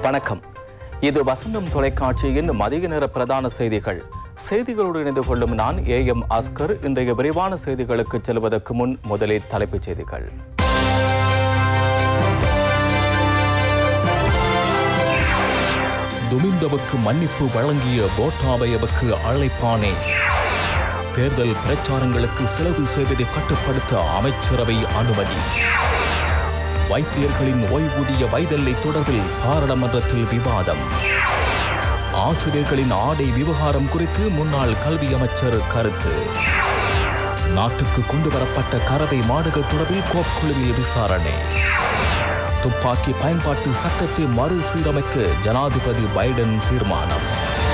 வணக்கம் இது வசந்தம் தொலைக்காட்சியின் மதிய நேர பிரதான செய்திகள் செய்திகளோடு இணைந்து கொள்ளும் நான் ஏ எம் அஸ்கர் இன்றைய விரிவான செய்திகளுக்கு செல்வதற்கு முன் முதலில் தலைப்புச் செய்திகள் துமிந்தவுக்கு மன்னிப்பு வழங்கிய கோட்டாபயவுக்கு அழைப்பானே தேர்தல் பிரச்சாரங்களுக்கு செலவு செய்வதை கட்டுப்படுத்த அமைச்சரவை அனுமதி வைத்தியர்களின் ஓய்வூதிய வைதல்லை தொடர்பில் பாராளுமன்றத்தில் விவாதம் ஆசிரியர்களின் ஆடை விவகாரம் குறித்து முன்னாள் கல்வி அமைச்சர் கருத்து நாட்டுக்கு கொண்டு வரப்பட்ட கறவை மாடுகள் தொடர்பில் கோப் குழுவில் விசாரணை துப்பாக்கி பயன்பாட்டு சட்டத்தை மறுசீரமைக்க ஜனாதிபதி பைடன் தீர்மானம்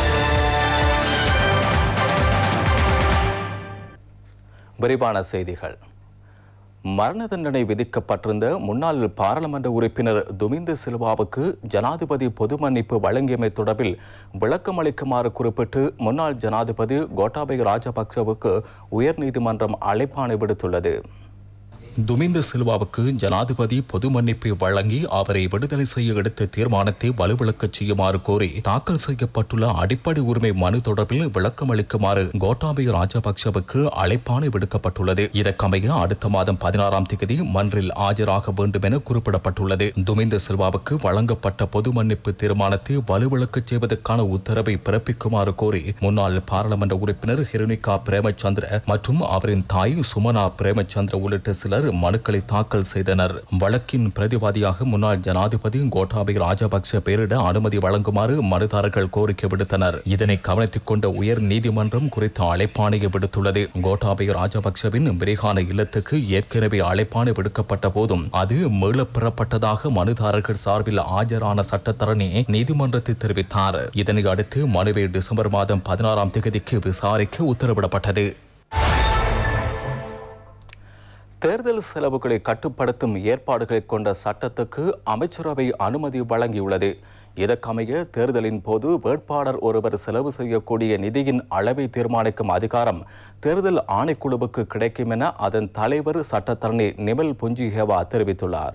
விரிவான செய்திகள் மரண தண்டனை விதிக்கப்பட்டிருந்த முன்னாள் பாராளுமன்ற உறுப்பினர் துமிந்த சில்வாவுக்கு ஜனாதிபதி பொது மன்னிப்பு வழங்கியமை தொடர்பில் விளக்கம் அளிக்குமாறு குறிப்பிட்டு முன்னாள் ஜனாதிபதி கோட்டாபய ராஜபக்சவுக்கு உயர்நீதிமன்றம் அழைப்பாணை விடுத்துள்ளது துமிந்த சில்வாவுக்கு ஜனாதிபதி பொது மன்னிப்பை வழங்கி அவரை விடுதலை செய்ய எடுத்த தீர்மானத்தை வலுவிழக்கச் செய்யுமாறு கோரி தாக்கல் செய்யப்பட்டுள்ள அடிப்படை உரிமை மனு தொடர்பில் விளக்கம் அளிக்குமாறு கோட்டாபய ராஜபக்சவுக்கு அழைப்பாணை விடுக்கப்பட்டுள்ளது இதற்கமைய அடுத்த மாதம் பதினாறாம் தேதி மன்றில் ஆஜராக வேண்டும் என குறிப்பிடப்பட்டுள்ளது துமிந்த சில்வாவுக்கு வழங்கப்பட்ட பொது மன்னிப்பு தீர்மானத்தை வலுவிழக்கச் செய்வதற்கான உத்தரவை பிறப்பிக்குமாறு கோரி முன்னாள் பாராளுமன்ற உறுப்பினர் ஹிருணிகா பிரேமச்சந்திர மற்றும் அவரின் தாய் சுமனா பிரேமச்சந்திர உள்ளிட்ட சிலர் மனுக்களை தாக்கல் செய்தனர் வழக்கின் பிரதிவாதியாக முன்னாள் ஜனாதிபதி கோட்டாபய ராஜபக்ச பெயரிட அனுமதி வழங்குமாறு மனுதாரர்கள் கோரிக்கை விடுத்தனர் இதனை கவனத்தில் கொண்ட உயர் நீதிமன்றம் குறித்த அழைப்பாணையை விடுத்துள்ளது கோட்டாபய ராஜபக்சவின் விரிகான இல்லத்துக்கு ஏற்கனவே அழைப்பாணை விடுக்கப்பட்ட போதும் அது மீளப் பெறப்பட்டதாக மனுதாரர்கள் சார்பில் ஆஜரான சட்டத்தரணி நீதிமன்றத்தை தெரிவித்தார் இதனை அடுத்து மனுவை டிசம்பர் மாதம் பதினாறாம் தேதிக்கு விசாரிக்க உத்தரவிடப்பட்டது தேர்தல் செலவுகளை கட்டுப்படுத்தும் ஏற்பாடுகளை கொண்ட சட்டத்துக்கு அமைச்சரவை அனுமதி வழங்கியுள்ளது இதற்கமைய தேர்தலின் போது வேட்பாளர் ஒருவர் செலவு செய்யக்கூடிய நிதியின் அளவை தீர்மானிக்கும் அதிகாரம் தேர்தல் ஆணைக்குழுவுக்கு கிடைக்கும் என அதன் தலைவர் சட்டத்தரணி நிமல் புஞ்சிஹேவா தெரிவித்துள்ளார்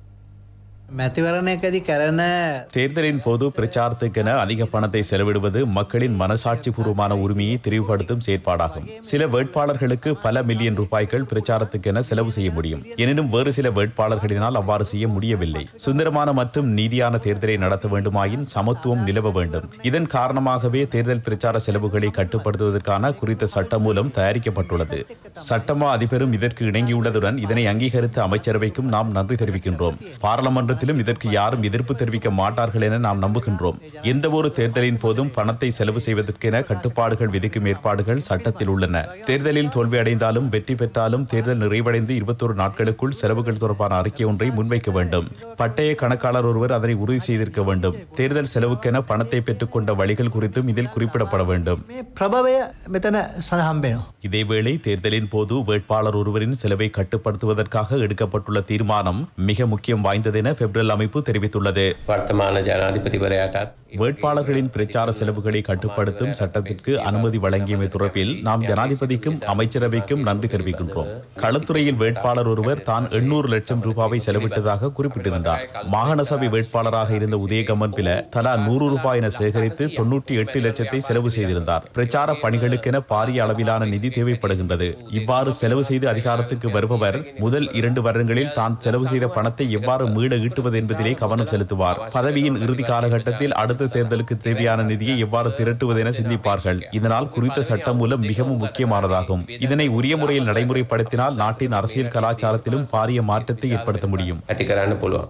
මැතිවරණයකදී කරන தேர்தலின் போது பிரச்சாரத்துக்கென அதிக பணத்தை செலவிடுவது மக்களின் மனசாட்சி பூர்வமான உரிமையை தெரிவுபடுத்தும் செயற்பாடாகும் சில வேட்பாளர்களுக்கு பல மில்லியன் ரூபாய்கள் பிரச்சாரத்துக்கென செலவு செய்ய முடியும் எனினும் வேறு சில வேட்பாளர்களினால் அவ்வாறு செய்ய முடியவில்லை சுந்தரமான மற்றும் நீதியான தேர்தலை நடத்த வேண்டுமாயின் சமத்துவம் நிலவ வேண்டும் இதன் காரணமாகவே தேர்தல் பிரச்சார செலவுகளை கட்டுப்படுத்துவதற்கான குறித்த சட்டம் மூலம் தயாரிக்கப்பட்டுள்ளது சட்டமா அதிபரும் இதற்கு இணங்கியுள்ளதுடன் இதனை அங்கீகரித்த அமைச்சரவைக்கும் நாம் நன்றி தெரிவிக்கின்றோம் பாராளுமன்ற தேர்தலிலும் இதற்கு யாரும் எதிர்ப்பு தெரிவிக்க மாட்டார்கள் என நாம் நம்புகின்றோம் எந்த ஒரு தேர்தலின் போதும் பணத்தை செலவு செய்வதற்கென கட்டுப்பாடுகள் விதிக்கும் ஏற்பாடுகள் சட்டத்தில் உள்ளன தேர்தலில் தோல்வியடைந்தாலும் வெற்றி பெற்றாலும் தேர்தல் நிறைவடைந்து இருபத்தொரு நாட்களுக்குள் செலவுகள் தொடர்பான அறிக்கை ஒன்றை முன்வைக்க வேண்டும் பட்டய கணக்காளர் ஒருவர் அதனை உறுதி செய்திருக்க வேண்டும் தேர்தல் செலவுக்கென பணத்தை பெற்றுக்கொண்ட வழிகள் குறித்தும் இதில் குறிப்பிடப்பட வேண்டும் මේ ප්‍රභවය මෙතන සඳහම් වෙනවා. இதேவேளை தேர்தலின் போது வேட்பாளர் ஒருவரின் செலவை கட்டுப்படுத்துவதற்காக எடுக்கப்பட்டுள்ள தீர்மானம் மிக முக்கியம் வாய்ந்ததென பெப்ரல் அமைப்பு தெரிவித்துள்ளது වර්තමාන ජනාධිපතිවරයාටත් வேட்பாளர்களின் பிரச்சார செலவுகளை கட்டுப்படுத்தும் சட்டத்திற்கு அனுமதி வழங்கியமை தொடர்பில் நாம் ஜனாதிபதிக்கும் அமைச்சரவைக்கும் நன்றி தெரிவிக்கின்றோம் களத்துறையில் வேட்பாளர் ஒருவர் தான் எண்ணூறு லட்சம் ரூபாவை செலவிட்டதாக குறிப்பிட்டிருந்தார் மாகாண சபை வேட்பாளராக இருந்த உதயகமன் பில தலா நூறு ரூபாய் என சேகரித்து தொன்னூற்றி எட்டு லட்சத்தை செலவு செய்திருந்தார் பிரச்சார பணிகளுக்கென பாரிய அளவிலான நிதி தேவைப்படுகின்றது இவ்வாறு செலவு செய்து அதிகாரத்துக்கு வருபவர் முதல் இரண்டு வருடங்களில் தான் செலவு செய்த பணத்தை எவ்வாறு மீள ஈட்டுவது என்பதிலே கவனம் செலுத்துவார் பதவியின் இறுதி காலகட்டத்தில் அடுத்த தேர்தலுக்கு தேவையான நிதியை எவ்வாறு திரட்டுவது என சிந்திப்பார்கள் இதனால் குறித்த சட்டம் மூலம் மிகவும் முக்கியமானதாகும் இதனை உரிய முறையில் நடைமுறைப்படுத்தினால் நாட்டின் அரசியல் கலாச்சாரத்திலும் பாரிய மாற்றத்தை ஏற்படுத்த முடியும் ඇති කරන්න පුළුවන්.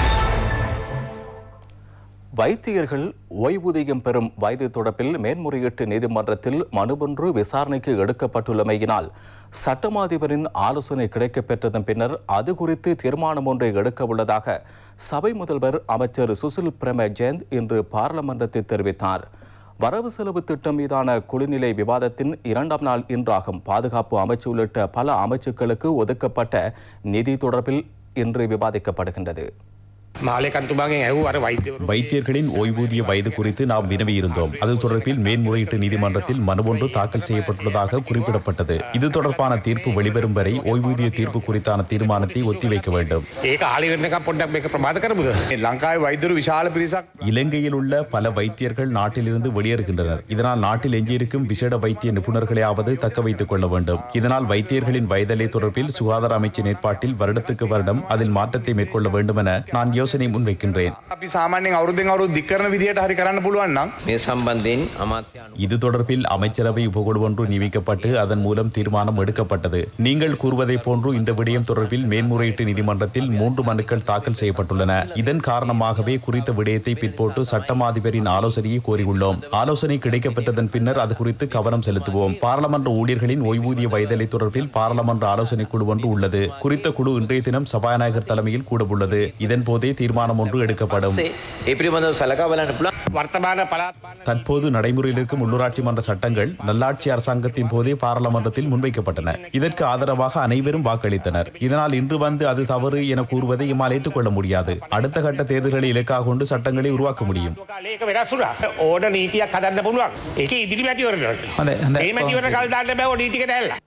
வைத்தியர்கள் ஓய்வூதியம் பெறும் வயது தொடர்பில் மேன்முறையீட்டு நீதிமன்றத்தில் மனுவொன்று விசாரணைக்கு எடுக்கப்பட்டுள்ளமையினால் சட்டமாதிபரின் ஆலோசனை கிடைக்கப் பெற்றதன் பின்னர் அது குறித்து தீர்மானம் ஒன்றை எடுக்க உள்ளதாக சபை முதல்வர் அமைச்சர் சுசில் பிரேம ஜெயந்த் இன்று பாராளுமன்றத்தில் தெரிவித்தார் வரவு செலவு திட்டம் மீதான குழுநிலை விவாதத்தின் இரண்டாம் நாள் இன்றாகும் பாதுகாப்பு அமைச்சு உள்ளிட்ட பல அமைச்சுக்களுக்கு ஒதுக்கப்பட்ட நிதி தொடர்பில் இன்று விவாதிக்கப்படுகின்றது මාලයකන්තුමාගෙන් ඇහු අර වෛද්‍යවරු வைத்தியர்களின் ஓய்வூதிய வயது குறித்து நாம் வினவியிருந்தோம் அது தொடர்பில் மேன்முறையீட்டு நீதிமன்றத்தில் மனு ஒன்று தாக்கல் செய்யப்பட்டுள்ளதாக குறிப்பிடப்பட்டது இது தொடர்பான தீர்ப்பு வெளிவரும் வரை ஓய்வூதிய தீர்ப்பு குறித்தான தீர்மானத்தை ஒத்திவைக்க வேண்டும் ඒක ආලිවෙන්නක පොඩ්ඩක් මේක ප්‍රමාද කරමුද ලංකායි වෛදුරු විශාල පිරිසක් இலங்கையில் உள்ள பல வைத்தியர்கள் நாட்டிலிருந்து வெளியேறுகின்றனர் இதனால் நாட்டில் எஞ்சியிருக்கும் விசேட வைத்திய நிபுணர்களையாவது தக்க வைத்துக் கொள்ள வேண்டும் இதனால் வைத்தியர்களின் வயதலை தொடர்பில் சுகாதார அமைச்சின் ஏற்பாட்டில் வருடத்துக்கு வருடம் அதில் மாற்றத்தை மேற்கொள்ள வேண்டும் என நான் யோசனை முன்வைக்கின்றேன் අපි සාමාන්‍යෙන් අවුරුද්දෙන් අවුරුදු දික්කරන විදිහට හරි කරන්න පුළුවන් නම් මේ සම්බන්ධයෙන් අමාත්‍ය අනු- இது தொடர்பில் அமைச்சரவை உபகுழு ஒன்று நியமிக்கப்பட்டு அதன் மூலம் தீர்மானம் எடுக்கப்பட்டது நீங்கள் கூறுவதைப் போன்று இந்த விடயம் தொடர்பில் மேன்முறையீட்டு நீதிமன்றத்தில் மூன்று மனுக்கள் தாக்கல் செய்யப்பட்டுள்ளன இதன் காரணமாகவே குறித்த விடயத்தை பிற்போட்டு சட்டமாதிபரின் ஆலோசனையை கோரியுள்ளோம் ஆலோசனை கிடைக்கப்பட்டதன் பின்னர் அது குறித்து கவனம் செலுத்துவோம் பாராளுமன்ற ஊழியர்களின் ஓய்வூதிய வயதலை தொடர்பில் பாராளுமன்ற ஆலோசனை குழு ஒன்று உள்ளது குறித்த குழு இன்றைய தினம் சபாநாயகர் தலைமையில் கூடவுள்ளது இதன் போதே தீர்மானம் ஒன்று எடுக்கப்படும் ඒ පිළිබඳව සලකා බලන්න පුළුවන් වර්තමාන පලාත් தற்போது நடைமுறையில் இருக்கும் உள்ளூராட்சி மன்ற சட்டங்கள் நல்லாட்சி அரசாங்கத்தின் போதே பாராளுமன்றத்தில் முன்வைக்கப்பட்டன இதற்கு ஆதரவாக அனைவரும் வாக்களித்தனர் இதனால் இன்று வந்து அது தவறு என கூறுவதை எம்மால் ஏற்றுக்கொள்ள முடியாது அடுத்த கட்ட தேர்தல்களை இலக்காக கொண்டு சட்டங்களை உருவாக்க முடியும் කාලේක වෙනස් වුණා ඕන නීතියක් හදන්න පුළුවන් ඒක ඉදිරි මැතිවරණවලට ඒ මැතිවරණ කල් දාන්න බෑ ඔය නීතිකට ඇල්ලා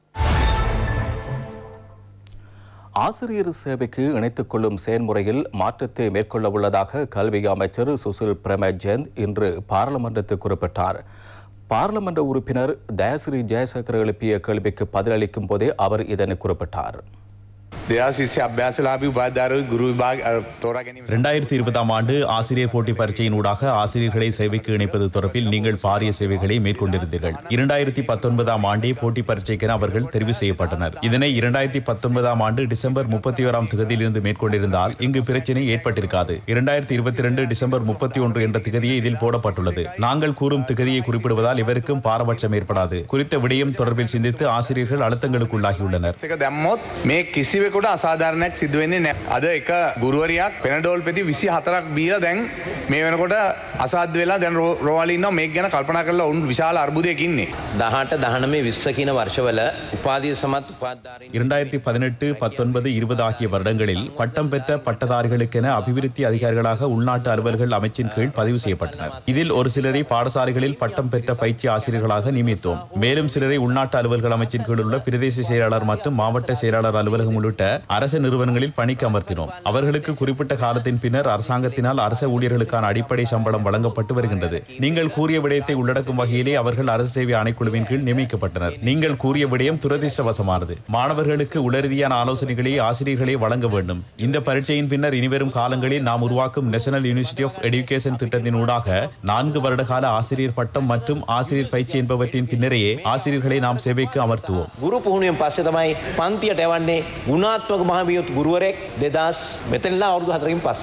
ஆசிரியர் சேவைக்கு இணைத்துக் கொள்ளும் செயல்முறையில் மாற்றத்தை மேற்கொள்ள உள்ளதாக கல்வி அமைச்சர் சுசில் பிரேமஜந்த் இன்று பாராளுமன்றத்தில் குறிப்பிட்டார் பாராளுமன்ற உறுப்பினர் தயாசிரி ஜெயசேகர் எழுப்பிய கேள்விக்கு பதிலளிக்கும் போதே அவர் இதனை குறிப்பிட்டார் දෙදස් විස්සි අභ්‍යාසලාබි උපාධාරු ගුරු විභාග අ, තෝරා ගැනීම இரண்டாயிரத்தி இருபதாம் ஆண்டு ஆசிரியர் போட்டி பரீட்சையின் ஊடாக ஆசிரியர்களை சேவைக்கு இணைப்பது தொடர்பில் நீங்கள் பாரிய சேவைகளை மேற்கொண்டிருந்தீர்கள் இரண்டாயிரத்தி பத்தொன்பதாம் ஆண்டே போட்டி பரீட்சைக்கென அவர்கள் தெரிவு செய்யப்பட்டனர் இதனை இரண்டாயிரத்தி பத்தொன்பதாம் ஆண்டு டிசம்பர் முப்பத்தி ஓராம் திகதியிலிருந்து மேற்கொண்டிருந்தால் இங்கு பிரச்சனை ஏற்பட்டிருக்காது இரண்டாயிரத்தி இருபத்தி ரெண்டு டிசம்பர் முப்பத்தி ஒன்று என்ற திகதியே இதில் போடப்பட்டுள்ளது நாங்கள் கூறும் திகதியை குறிப்பிடுவதால் இவருக்கும் பாரபட்சம் ஏற்படாது குறித்த விடயம் தொடர்பில் சிந்தித்து ஆசிரியர்கள் அழுத்தங்களுக்குள்ளாகியுள்ளனர் එක දැම්මොත් මේ කිසිවෙකුට අසාධාරණයක් සිද්ධ වෙන්නේ නෑ අද එක ගුරුවරයක් පෙනඩෝල් පෙති විසි හතරක් බීල දැන් මේ වෙනකොට අසාධ වෙලා දැන් රෝ- රෝවලින්න මේ ගැන කල්පනා කරලා උන් විශාල අර්බුදයකින්නේ දහට දහනමේ විශ්ව කියන වර්ෂවල උපාදිය සමත් උපාධාරී இரண்டாயிரத்தி பதினெட்டு பத்தொன்பது இருபது ஆகிய வருடங்களில் பட்டம் பெற்ற பட்டதாரிகளுக்கென அபிவிருத்தி அதிகாரிகளாக உள்நாட்டு அலுவல்கள் அமைச்சின் கீழ் பதிவு செய்யப்பட்டனர் இதில் ஒரு சிலரை பாடசாலைகளில் பட்டம் பெற்ற பயிற்சி ஆசிரியர்களாக நியமித்தோம் மேலும் சிலரை உள்நாட்டு அலுவல்கள் அமைச்சின் கீழ் உள்ள பிரதேச செயலாளர் மற்றும் மாவட்ட செயலாளர் அலுவலகம் உள்ளிட்ட அரசு நிறுவனங்களில் பணிக்கு அமர்த்தினோம் அவர்களுக்கு குறிப்பிட்ட காலத்தின் பின்னர் அரசாங்கத்தினால் அரச ஊழியர்களுக்கான அடிப்படை சம்பளம் வழங்கப்பட்டு வருகின்றது நீங்கள் கூறிய விடயத்தை உள்ளடக்கும் வகையிலே அவர்கள் அரசு சேவை ஆணைக்குழுவின் கீழ் நியமிக்கப்பட்டனர் நீங்கள் கூறிய விடயம் துரதிர்ஷ்டவசமானது மாணவர்களுக்கு உளரீதியான ஆலோசனைகளை ஆசிரியர்களே வழங்க வேண்டும் இந்த பரீட்சையின் பின்னர் இனிவரும் காலங்களில் நாம் உருவாக்கும் நேஷனல் யூனிவர்சிட்டி ஆஃப் எடுகேஷன் திட்டத்தின் ஊடாக நான்கு வருட கால ஆசிரியர் பட்டம் மற்றும் ஆசிரியர் பயிற்சி என்பவற்றின் பின்னரையே ஆசிரியர்களை நாம் சேவைக்கு அமர்த்துவோம் ගුරු පුහුණුවෙන් පස්සේ තමයි පන්තියට එවන්නේ ගුණාත්මක මහවියොත් ගුරුවරෙක් දෙදස් මෙතනලා අවුරුදු හතරකින් පස්සේ.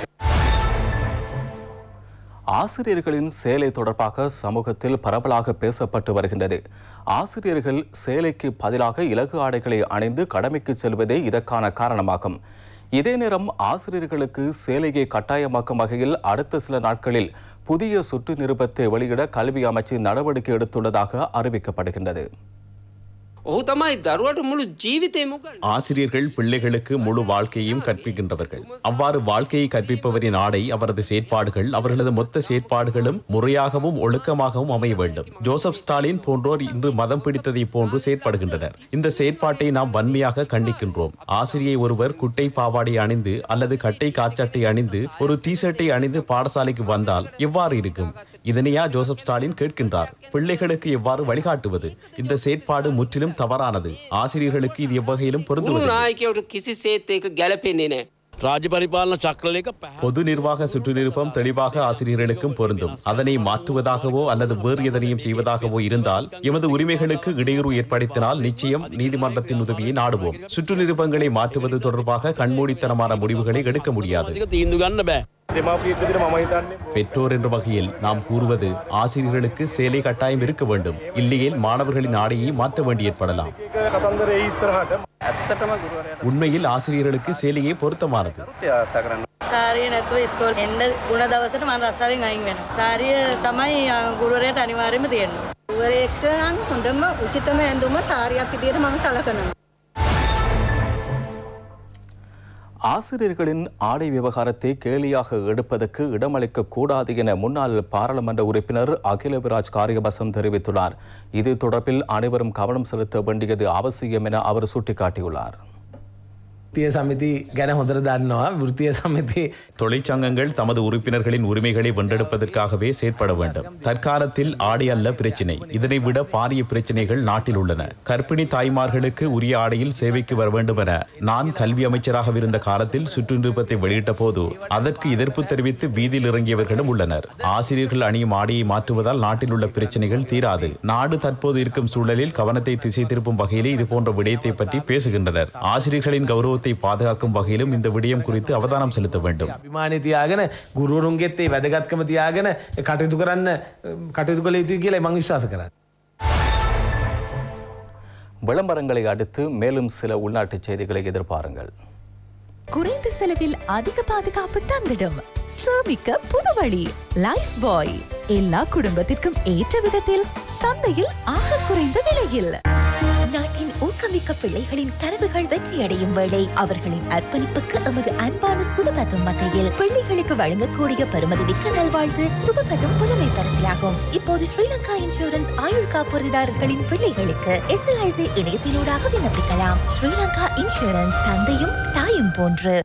ஆசிரியர்களின் சேலை தொடர்பாக சமூகத்தில் பரவலாக பேசப்பட்டு வருகின்றது ஆசிரியர்கள் சேலைக்கு பதிலாக இலகு ஆடைகளை அணிந்து கடமைக்கு செல்வதே இதற்கான காரணமாகும் இதே நேரம் ஆசிரியர்களுக்கு சேலையை கட்டாயமாக்கும் வகையில் அடுத்த சில நாட்களில் புதிய சுற்று நிருபத்தை வெளியிட கல்வி அமைச்சு நடவடிக்கை எடுத்துள்ளதாக அறிவிக்கப்படுகின்றது ඔහු තමයි දරුවට මුළු ජීවිතයම උගන්වන්නේ. ஆசிரியர்கள் பிள்ளைகளுக்கு முழு வாழ்க்கையையும் கற்பிக்கின்றவர்கள் அவ்வாறு வாழ்க்கையை கற்பிப்பவரின் ஆடை அவரது செயற்பாடுகள் அவர்களது மொத்த செயற்பாடுகளும் முறையாகவும் ஒழுக்கமாகவும் அமைய வேண்டும் ஜோசப் ஸ்டாலின் போன்றோர் இன்று மதம் பிடித்ததை போன்று செயற்படுகின்றனர் இந்த செயற்பாட்டை நாம் வன்மையாக கண்டிக்கின்றோம் ஆசிரியை ஒருவர் குட்டை பாவாடை அணிந்து அல்லது கட்டை காச்சாட்டை அணிந்து ஒரு டி ஷர்ட்டை அணிந்து பாடசாலைக்கு வந்தால் எவ்வாறு இருக்கும் இதனையா ஜோசப் ஸ்டாலின் கேட்கின்றார் பிள்ளைகளுக்கு எவ்வாறு வழிகாட்டுவது இந்த செயற்பாடு முற்றிலும் தவறானது ஆசிரியர்களுக்கு இது எவ்வகையிலும் ගුරු பொருந்துவதில்லை නායකයට කිසිසේත් ඒක ගැලපෙන්නේ නෑ. රාජ්‍ය පරිපාලන චක්‍රලයක පැහ பொது நிர்வாக சுற்றுநிருப்பம் தெளிவாக ஆசிரியர்களுக்கும் பொருந்தும் அதனை மாற்றுவதாகவோ அல்லது வேறு எதனையும் செய்வதாகவோ இருந்தால் எமது உரிமைகளுக்கு இடையூறு ஏற்படுத்தினால் நிச்சயம் நீதிமன்றத்தின் உதவியை நாடுவோம் சுற்றுநிருப்பங்களை மாற்றுவது தொடர்பாக கண்மூடித்தனமான முடிவுகளை எடுக்க முடியாது ක තීන්දු ගන්න බෑ දෙමාපියෙක් විදිහට මම හිතන්නේ பெற்றோர் என்ற வகையில் நாம் கூறுவது ஆசிரியர்களுக்கு சேலை கட்டாயம் இருக்க வேண்டும் இல்லையேல் மாணவர்களின் ஆடையை மாற்ற வேண்டி ஏற்படலாம் ඒක කතන්දරේ ඉස්සරහට ඇත්තටම ගුරුවරයාට உண்மையில் ஆசிரியர்களுக்கு சேலையே பொருத்தமானது ආසා කරන්න. සාරිය නැතුව ස්කෝල් එන්න ගුණ දවසට මම රස්සාවෙන් අයින් වෙනවා. සාරිය තමයි අ, ගුරුවරයාට අනිවාර්යයෙන්ම තියෙන්නේ. ගුරුවරයෙක්ට නම් හොඳම උචිතම ඇඳුම සාරියක් විදියට මම සලකනවා. ஆசிரியர்களின் ஆடை விவகாரத்தை கேலியாக எடுப்பதற்கு இடமளிக்க கூடாது என முன்னாள் பாராளுமன்ற உறுப்பினர் அகிலவிராஜ் காரியபசம் தெரிவித்துள்ளார் இது தொடர்பில் அனைவரும் கவனம் செலுத்த வேண்டியது அவசியம் என அவர் சுட்டிக்காட்டியுள்ளார் වෘතිය සමිති ගැන හොඳර දන්නවා වෘතිය සමිති தொழிற்சங்கங்கள் தமது உறுப்பினர்களின் உரிமைகளை வென்றெடுப்பதற்காகவே செயற்பட வேண்டும் தற்காலத்தில் ஆடை அல்ல பிரச்சினை இதனை விட பாரிய பிரச்சினைகள் நாட்டில் உள்ளன கர்ப்பிணி தாய்மார்களுக்கு உரிய ஆடையில் சேவைக்கு வர வேண்டும் என நான் கல்வி அமைச்சராக இருந்த காலத்தில் சுற்றுநிருப்பத்தை வெளியிட்ட போது அதற்கு எதிர்ப்பு தெரிவித்து வீதியில் இறங்கியவர்களும் உள்ளனர் ஆசிரியர்கள் அணியும் ஆடையை மாற்றுவதால் நாட்டில் உள்ள பிரச்சனைகள் தீராது நாடு தற்போது இருக்கும் சூழலில் கவனத்தை திசை திருப்பும் வகையிலே இது போன்ற விடயத்தை பற்றி பேசுகின்றனர் ஆசிரியர்களின் கௌரவத்தை பாதுகாக்கும் வகையிலும் இந்த விடயம் குறித்து அவதானம் செலுத்த வேண்டும் අභිමානය තියාගෙන ගුරුවරුන්ගෙත් ඒ වැදගත්කම තියාගෙන කටයුතු කරන්න කටයුතු කළ යුතුයි කියලා මං විශ්වාස කරන්න. விளம்பரங்களை அடுத்து மேலும் சில உள்நாட்டுச் செய்திகளை எதிர்பாருங்கள் குறைந்த செலவில் அதிக பாதுகாப்பு தந்திடும் சேமிக்க புது வழி லைஃப் பாய் எல்லா குடும்பத்திற்கும் ஏற்ற விதத்தில் சந்தையில் ஆக குறைந்த விலையில் நாட்டின் ஊக்கமிக்க பிள்ளைகளின் கனவுகள் வெற்றியடையும் வேளை அவர்களின் அர்ப்பணிப்புக்கு எமது அன்பான சுபபதம் மத்தியில் பிள்ளைகளுக்கு வழங்கக்கூடிய பெருமதிமிக்க நல்வாழ்வு சுபபதம் புதுமை பரிசிலாகும் இப்போது ஸ்ரீலங்கா இன்சூரன்ஸ் ஆயுள் காப்புறுதிதாரர்களின் பிள்ளைகளுக்கு எஸ்எல்ஐசி இணையத்திலூடாக விண்ணப்பிக்கலாம் ஸ்ரீலங்கா இன்சூரன்ஸ் தந்தையும் தாயும் போன்று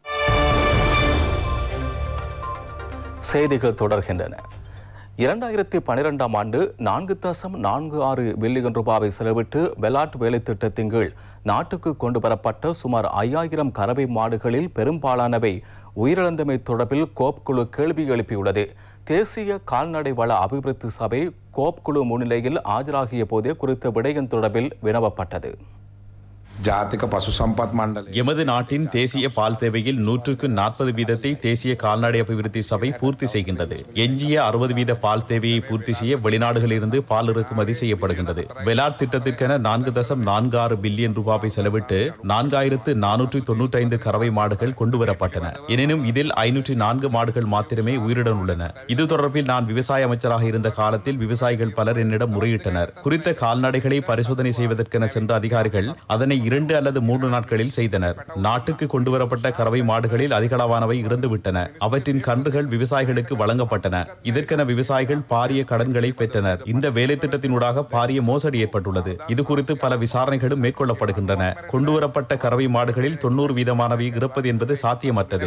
செய்திகள் தொடர்கின்றன இரண்டாயிரத்தி பனிரெண்டாம் ஆண்டு நான்கு தசம் நான்கு ஆறு பில்லியன் ரூபாவை செலவிட்டு வெலாட் வேலை திட்டத்தின் கீழ் நாட்டுக்கு கொண்டு வரப்பட்ட சுமார் ஐயாயிரம் கறவை மாடுகளில் பெரும்பாலானவை உயிரிழந்தமை தொடர்பில் கோப் குழு கேள்வி எழுப்பியுள்ளது தேசிய கால்நடை வள அபிவிருத்தி சபை கோப் குழு முன்னிலையில் ஆஜராகிய போதே குறித்த விடயம் தொடர்பில் வினவப்பட்டது ජාතික පසු සම්පත් මණ්ඩල எமது நாட்டின் தேசிய பால் தேவையில் நூற்றுக்கு நாற்பது வீதத்தை தேசிய கால்நடை அபிவிருத்தி சபை பூர்த்தி செய்கின்றது எஞ்சிய அறுபது வீத பால் தேவையை பூர்த்தி செய்ய வெளிநாடுகளிலிருந்து பால் இறக்குமதி செய்யப்படுகின்றது வெலாட் திட்டத்திற்கென நான்கு தசம் நான்கு ஆறு பில்லியன் ரூபாவை செலவிட்டு நான்காயிரத்து நானூற்றி தொன்னூற்றி ஐந்து கறவை மாடுகள் கொண்டுவரப்பட்டன எனினும் இதில் ஐநூற்றி நான்கு மாடுகள் மாத்திரமே உயிருடன் உள்ளன இது தொடர்பில் நான் விவசாய அமைச்சராக இருந்த காலத்தில் விவசாயிகள் பலர் என்னிடம் முறையிட்டனர் குறித்த கால்நடைகளை பரிசோதனை செய்வதற்கென சென்ற அதிகாரிகள் அதனை இரண்டு அல்லது மூன்று நாட்களில் செய்தனர் நாட்டுக்கு கொண்டுவரப்பட்ட கறவை மாடுகளில் அதிகளவானவை இறந்துவிட்டன அவற்றின் கன்றுகள் விவசாயிகளுக்கு வழங்கப்பட்டன இதற்கென விவசாயிகள் பாரிய கடன்களை பெற்றனர் இந்த வேலை திட்டத்தினூடாக பாரிய மோசடி ஏற்பட்டுள்ளது இது குறித்து பல விசாரணைகளும் மேற்கொள்ளப்படுகின்றன கொண்டுவரப்பட்ட கறவை மாடுகளில் தொண்ணூறு வீதமானவை இறப்பது என்பது சாத்தியமற்றது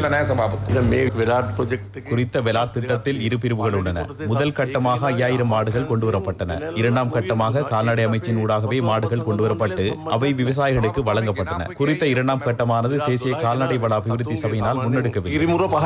குறித்த வெலாட் திட்டத்தில் இரு பிரிவுகள் உள்ளன முதல் கட்டமாக ஐயாயிரம் மாடுகள் கொண்டுவரப்பட்டன இரண்டாம் கட்டமாக கால்நடை அமைச்சின் ஊடாகவே மாடுகள் கொண்டுவரப்பட்டு அவை விவசாயிகளுக்கு வழங்கப்பட்டன குறித்த இரண்டாம் கட்டமானது தேசிய கால்நடை வள அபிவிருத்தி சபையினால் முன்னெடுக்கவில்லை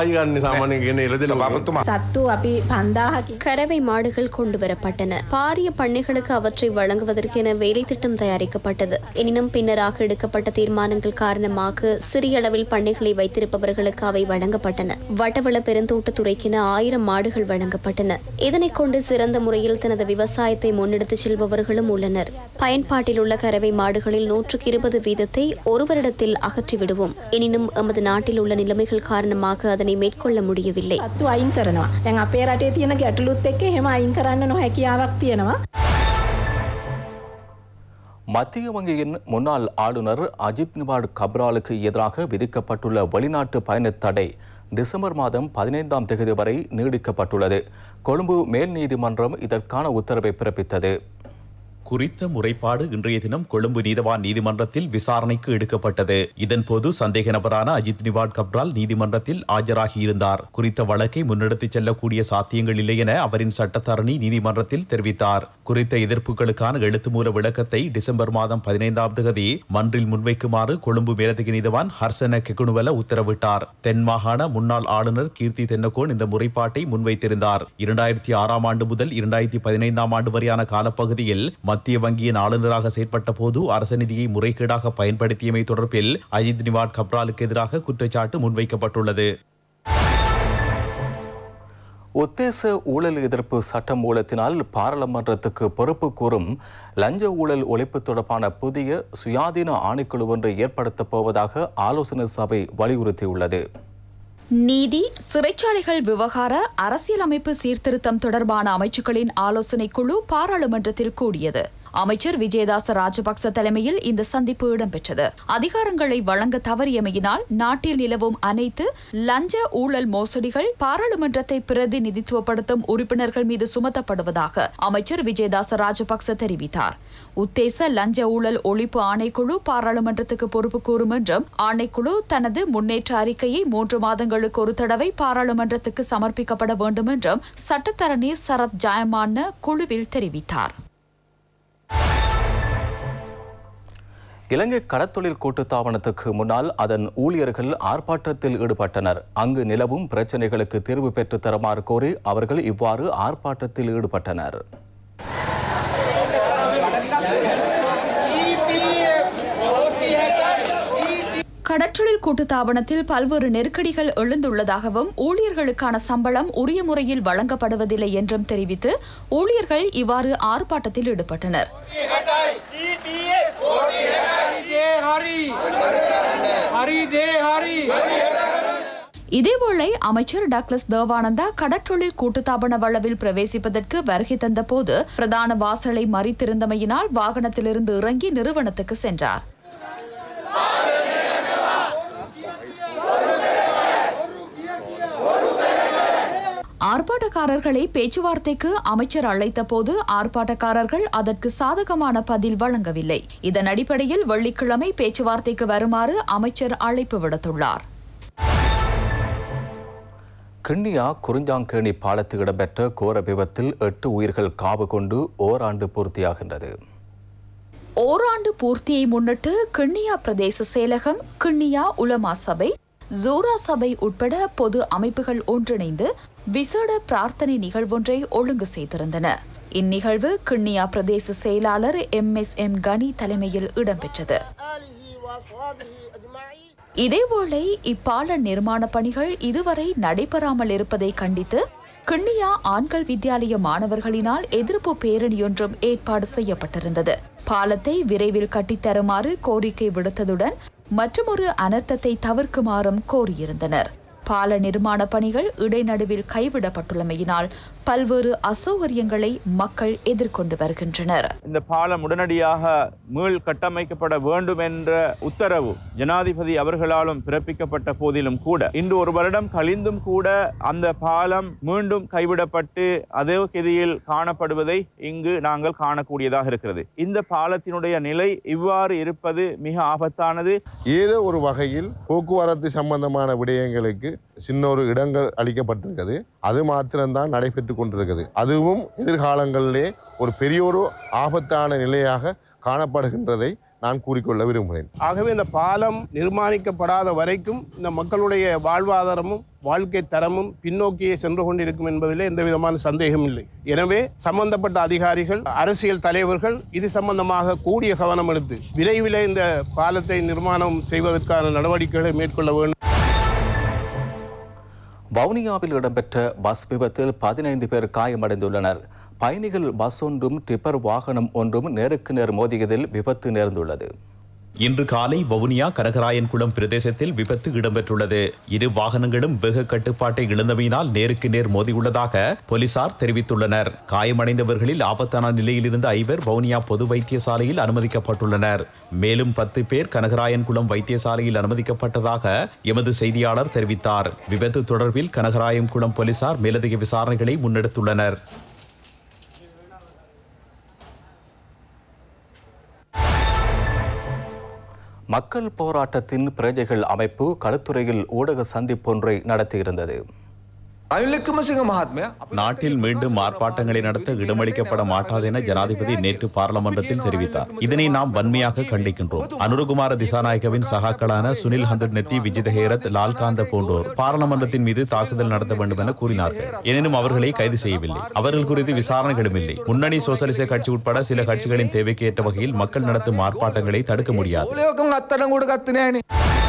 සත්තු අපි පන්දාහකි கறவை மாடுகள் கொண்டு வரப்பட்டன பாரிய பண்ணைகளுக்கு அவற்றை வழங்குவதற்கென வேலை திட்டம் தயாரிக்கப்பட்டது எனினும் பின்னராக எடுக்கப்பட்ட தீர்மானங்கள் காரணமாக சிறிய அளவில் பண்ணைகளை வைத்திருப்பவர்களுக்கு அவை வழங்கப்பட்டன வட்டவள பெருந்தோட்டத்துறைக்கென ஆயிரம் மாடுகள் வழங்கப்பட்டன இதனைக் கொண்டு சிறந்த முறையில் தனது விவசாயத்தை முன்னெடுத்துச் செல்பவர்களும் உள்ளனர் பயன்பாட்டில் உள்ள கறவை மாடுகளில் நூற்றுக்கு இருபது வீதத்தை ஒரு வருடத்தில் அகற்றிவிடுவோம் எனினும் எமது நாட்டில் உள்ள நிலைமைகள் காரணமாக அதனை மேற்கொள்ள முடியவில்லை සත්තු අයින් කරනවා දැන් අපේ රටේ තියෙන ගැටලුත් එක්ක එහෙම අයින් කරන්න නොහැකියාවක් තියෙනවා மத்திய வங்கியின் முன்னாள் ஆளுநர் அஜித் நிவாட் கப்ராலுக்கு எதிராக விதிக்கப்பட்டுள்ள வெளிநாட்டு பயணத் தடை டிசம்பர் மாதம் பதினைந்தாம் தேதி வரை நீடிக்கப்பட்டுள்ளது கொழும்பு மேல் நீதிமன்றம் இதற்கான உத்தரவை பிறப்பித்தது குறித்த முறைப்பாடு இன்றைய தினம் கொழும்பு நீதவான் நீதிமன்றத்தில் விசாரணைக்கு எடுக்கப்பட்டது இதன்போது சந்தேக நபரான அஜித் நிவாட் கப்ரால் நீதிமன்றத்தில் ஆஜராகியிருந்தார் குறித்த வழக்கை முன்னெடுத்துச் செல்லக்கூடிய சாத்தியங்கள் இல்லை என அவரின் சட்டத்தரணி நீதிமன்றத்தில் தெரிவித்தார் குறித்த எதிர்ப்புகளுக்கான எழுத்துமூல விளக்கத்தை டிசம்பர் மாதம் பதினைந்தாம் தேதி மன்றில் முன்வைக்குமாறு கொழும்பு மேலதிக நீதவான் ஹர்சன கெகுணுவல உத்தரவிட்டார் தென் மாகாண முன்னாள் ஆளுநர் கீர்த்தி தென்னகோன் இந்த முறைப்பாட்டை முன்வைத்திருந்தார் இரண்டாயிரத்தி ஆறாம் ஆண்டு முதல் இரண்டாயிரத்தி பதினைந்தாம் ஆண்டு வரையான காலப்பகுதியில் மத்திய வங்கியின் ஆளுநராக செயற்பட்ட போது அரச நிதியை முறைகேடாக பயன்படுத்தியமை தொடர்பில் அஜித் நிவாட் கப்ராலுக்கு எதிராக குற்றச்சாட்டு முன்வைக்கப்பட்டுள்ளது உத்தேச ஊழல் எதிர்ப்பு சட்ட மூலத்தினால் பாராளுமன்றத்துக்கு பொறுப்பு கூறும் லஞ்ச ஊழல் ஒழிப்பு தொடர்பான புதிய சுயாதீன ஆணைக்குழு ஒன்று ஏற்படுத்தப் போவதாக ஆலோசனை சபை வலியுறுத்தியுள்ளது நீதி சிறைச்சாலைகள் விவகார அரசியலமைப்பு சீர்திருத்தம் தொடர்பான அமைச்சுக்களின் ஆலோசனை குழு பாராளுமன்றத்தில் கூடியது அமைச்சர் விஜயதாச ராஜபக்ச தலைமையில் இந்த சந்திப்பு இடம்பெற்றது அதிகாரங்களை வழங்க தவறியமையினால் நாட்டில் நிலவும் அனைத்து லஞ்ச ஊழல் மோசடிகள் பாராளுமன்றத்தை பிரதிநிதித்துவப்படுத்தும் உறுப்பினர்கள் மீது சுமத்தப்படுவதாக அமைச்சர் விஜயதாச ராஜபக்ச தெரிவித்தார் உத்தேச லஞ்ச ஊழல் ஒழிப்பு ஆணைக்குழு பாராளுமன்றத்துக்கு பொறுப்பு கூறும் என்றும் ஆணைக்குழு தனது முன்னேற்ற அறிக்கையை மூன்று மாதங்களுக்கு ஒரு தடவை பாராளுமன்றத்துக்கு சமர்ப்பிக்கப்பட வேண்டும் என்றும் சட்டத்தரணி சரத் ஜயமான குழுவில் தெரிவித்தார் இலங்கை கடத்தொழில் கூட்டுத்தாபனத்துக்கு முன்னால் அதன் ஊழியர்கள் ஆர்ப்பாட்டத்தில் ஈடுபட்டனர் அங்கு நிலவும் பிரச்சினைகளுக்கு தீர்வு பெற்று தருமாறு கோரி அவர்கள் இவ்வாறு ஆர்ப்பாட்டத்தில் ஈடுபட்டனர் கடற்றொழில் கூட்டுத்தாபனத்தில் பல்வேறு நெருக்கடிகள் எழுந்துள்ளதாகவும் ஊழியர்களுக்கான சம்பளம் உரிய முறையில் வழங்கப்படுவதில்லை என்றும் தெரிவித்து ஊழியர்கள் இவ்வாறு ஆர்ப்பாட்டத்தில் ஈடுபட்டனர் இதேவேளை அமைச்சர் டக்ளஸ் தேவானந்தா கடற்றொழில் கூட்டுத்தாபன வளவில் பிரவேசிப்பதற்கு வருகை தந்தபோது பிரதான வாசலை மறித்திருந்தமையினால் வாகனத்திலிருந்து இறங்கி நிறுவனத்துக்கு சென்றார் ஆர்ப்பாட்டக்காரர்களை பேச்சுவார்த்தைக்கு அமைச்சர் அழைத்த போது ஆர்ப்பாட்டக்காரர்கள் அதற்கு சாதகமான பதில் வழங்கவில்லை இதன் அடிப்படையில் வெள்ளிக்கிழமை பேச்சுவார்த்தைக்கு வருமாறு அமைச்சர் அழைப்பு விடுத்துள்ளார் கிண்ணியா குறிஞ்சாங்கேணி பாலத்தில் இடம்பெற்ற கோர விபத்தில் எட்டு உயிர்கள் காவு கொண்டு ஓராண்டு பூர்த்தியாகின்றது ஓராண்டு பூர்த்தியை முன்னிட்டு கிண்ணியா பிரதேச செயலகம் கிண்ணியா உலமா சபை ஜூரா சபை உட்பட பொது அமைப்புகள் ஒன்றிணைந்து விசேட பிரார்த்தனை நிகழ்வொன்றை ஒழுங்கு செய்திருந்தன இந்நிகழ்வு கிண்ணியா பிரதேச செயலாளர் எம் எஸ் எம் கனி தலைமையில் இடம்பெற்றது இதேவேளை இப்பால நிர்மாண பணிகள் இதுவரை நடைபெறாமல் இருப்பதை கண்டித்து கிண்ணியா ஆண்கள் வித்தியாலய மாணவர்களினால் எதிர்ப்பு பேரணியொன்றும் ஏற்பாடு செய்யப்பட்டிருந்தது பாலத்தை விரைவில் கட்டித்தருமாறு கோரிக்கை விடுத்ததுடன் மற்றுமொரு அனர்த்தத்தை தவிர்க்குமாறும் கோரியிருந்தனர் பால நிர்மாண பணிகள் இடைநடுவில் கைவிடப்பட்டுள்ளமையினால் பல்வேறு அசௌகரியங்களை மக்கள் எதிர்கொண்டு வருகின்றனர் இந்த பாலம் உடனடியாக மீள் கட்டமைக்கப்பட வேண்டும் என்ற உத்தரவு ஜனாதிபதி அவர்களாலும் பிறப்பிக்கப்பட்ட போதிலும் கூட இன்று ஒரு வருடம் கழிந்தும் கூட அந்த பாலம் மீண்டும் கைவிடப்பட்டு அதே கதியில் காணப்படுவதை இங்கு நாங்கள் காணக்கூடியதாக இருக்கிறது இந்த பாலத்தினுடைய நிலை இவ்வாறு இருப்பது மிக ஆபத்தானது ஏதோ ஒரு வகையில் போக்குவரத்து சம்பந்தமான விடயங்களுக்கு சின்ன ஒரு இடங்கள் அளிக்கப்பட்டிருக்கிறது அது மாத்திரம்தான் நடைபெற்று கொண்டிருக்கிறது அதுவும் எதிர்காலங்களிலே ஒரு பெரிய ஒரு ஆபத்தான நிலையாக காணப்படுகின்றதை நான் கூறிக்கொள்ள விரும்புகிறேன் ஆகவே இந்த பாலம் நிர்மாணிக்கப்படாத வரைக்கும் இந்த மக்களுடைய வாழ்வாதாரமும் வாழ்க்கை தரமும் பின்னோக்கியே சென்று கொண்டிருக்கும் என்பதிலே எந்த விதமான சந்தேகம் இல்லை எனவே சம்பந்தப்பட்ட அதிகாரிகள் அரசியல் தலைவர்கள் இது சம்பந்தமாக கூடிய கவனம் எடுத்து விரைவில் இந்த பாலத்தை நிர்மாணம் செய்வதற்கான நடவடிக்கைகளை மேற்கொள்ள வேண்டும் வவுனியாவில் இடம்பெற்ற பஸ் விபத்தில் பதினைந்து பேர் காயமடைந்துள்ளனர் பயணிகள் பஸ் ஒன்றும் டிப்பர் வாகனம் ஒன்றும் நேருக்கு நேர் மோதியதில் விபத்து நேர்ந்துள்ளது இன்று காலை வவுனியா கனகராயன்குளம் பிரதேசத்தில் விபத்து இடம்பெற்றுள்ளது இரு வாகனங்களும் வேக கட்டுப்பாட்டை இழந்தமையினால் நேருக்கு நேர் மோதியுள்ளதாக போலீசார் தெரிவித்துள்ளனர் காயமடைந்தவர்களில் ஆபத்தான நிலையில் இருந்த ஐவர் வவுனியா பொது வைத்தியசாலையில் அனுமதிக்கப்பட்டுள்ளனர் மேலும் பத்து பேர் கனகராயன்குளம் வைத்தியசாலையில் அனுமதிக்கப்பட்டதாக எமது செய்தியாளர் தெரிவித்தார் விபத்து தொடர்பில் கனகராயன்குளம் போலீசார் மேலதிக விசாரணைகளை முன்னெடுத்துள்ளனர் மக்கள் போராட்டத்தின் பிரஜைகள் அமைப்பு களுத்துறையில் ஊடக சந்திப்பொன்றை நடத்தியிருந்தது நாட்டில் மீண்டும் ஆர்ப்பாட்டங்களை நடத்த இடமளிக்கப்பட மாட்டாது என ஜனாதிபதி நேற்று பாராளுமன்றத்தில் தெரிவித்தார் இதனை நாம் வன்மையாக கண்டிக்கின்றோம் அனுரகுமார திசாநாயகவின் சகாக்களான சுனில் ஹந்துநெத்தி விஜித ஹேரத் லால்காந்த போன்றோர் பாராளுமன்றத்தின் மீது தாக்குதல் நடத்த வேண்டும் என கூறினார்கள் எனினும் அவர்களை கைது செய்யவில்லை அவர்கள் குறித்து விசாரணைகளும் இல்லை முன்னணி சோசலிச கட்சி உட்பட சில கட்சிகளின் தேவைக்கு ஏற்ற வகையில் மக்கள் நடத்தும் ஆர்ப்பாட்டங்களை தடுக்க முடியாது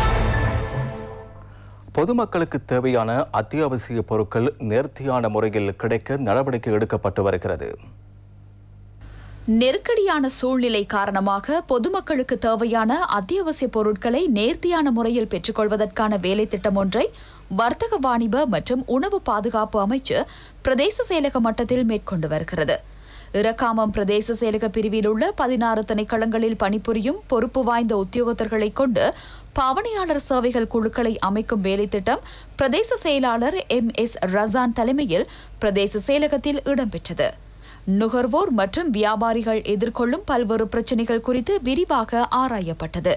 பொதுமக்களுக்கு தேவையான அத்தியாவசிய பொருட்கள் நேர்த்தியான முறையில் கிடைக்க நடவடிக்கை எடுக்கப்பட்டு வருகிறது நெருக்கடியான சூழ்நிலை காரணமாக பொதுமக்களுக்கு தேவையான அத்தியாவசிய பொருட்களை நேர்த்தியான முறையில் பெற்றுக்கொள்வதற்கான வேலை திட்டம் ஒன்றை வர்த்தக வாணிப மற்றும் உணவு பாதுகாப்பு அமைச்சு பிரதேச செயலக மட்டத்தில் மேற்கொண்டு வருகிறது இறக்காமம் பிரதேச செயலக பிரிவில் உள்ள பதினாறு திணைக்களங்களில் பணிபுரியும் பொறுப்பு வாய்ந்த உத்தியோகத்தர்களை கொண்டு பாவனையாளர் சேவைகள் குழுக்களை அமைக்கும் வேலைத்திட்டம் பிரதேச செயலாளர் எம் எஸ் ரசான் தலைமையில் பிரதேச செயலகத்தில் இடம்பெற்றது நுகர்வோர் மற்றும் வியாபாரிகள் எதிர்கொள்ளும் பல்வேறு பிரச்சினைகள் குறித்து விரிவாக ஆராயப்பட்டது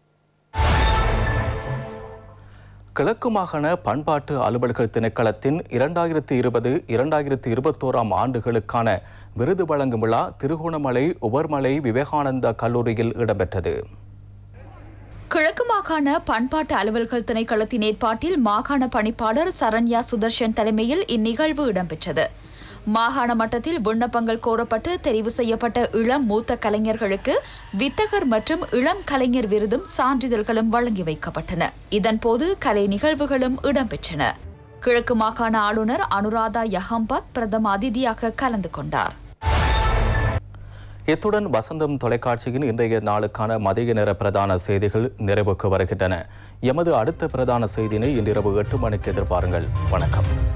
கிழக்கு மாகாண பண்பாட்டு அலுவல்கள் திணைக்களத்தின் இரண்டாயிரத்தி இருபது இரண்டாயிரத்தி இருபத்தோராம் ஆண்டுகளுக்கான விருது வழங்கும் விழா திருகோணமலை உவர்மலை விவேகானந்தா கல்லூரியில் இடம்பெற்றது கிழக்கு மாகாண பண்பாட்டு அலுவல்கள் திணைக்களத்தின் ஏற்பாட்டில் மாகாண பணிப்பாளர் சரண்யா சுதர்ஷன் தலைமையில் இந்நிகழ்வு இடம்பெற்றது மாகாண மட்டத்தில் விண்ணப்பங்கள் கோரப்பட்டு தெரிவு செய்யப்பட்ட இளம் மூத்த கலைஞர்களுக்கு வித்தகர் மற்றும் இளம் கலைஞர் விருதும் சான்றிதழ்களும் வழங்கி வைக்கப்பட்டன இதன்போது கலை நிகழ்வுகளும் இடம்பெற்றன கிழக்கு மாகாண ஆளுநர் அனுராதா யஹம்பத் பிரதம அதிதியாக கலந்து கொண்டார் இத்துடன் வசந்தம் தொலைக்காட்சியின் இன்றைய நாளுக்கான மதிய நேர பிரதான செய்திகள் நிறைவுக்கு வருகின்றன எமது அடுத்த பிரதான செய்தினை இன்றிரவு எட்டு மணிக்கு எதிர்பாருங்கள் வணக்கம்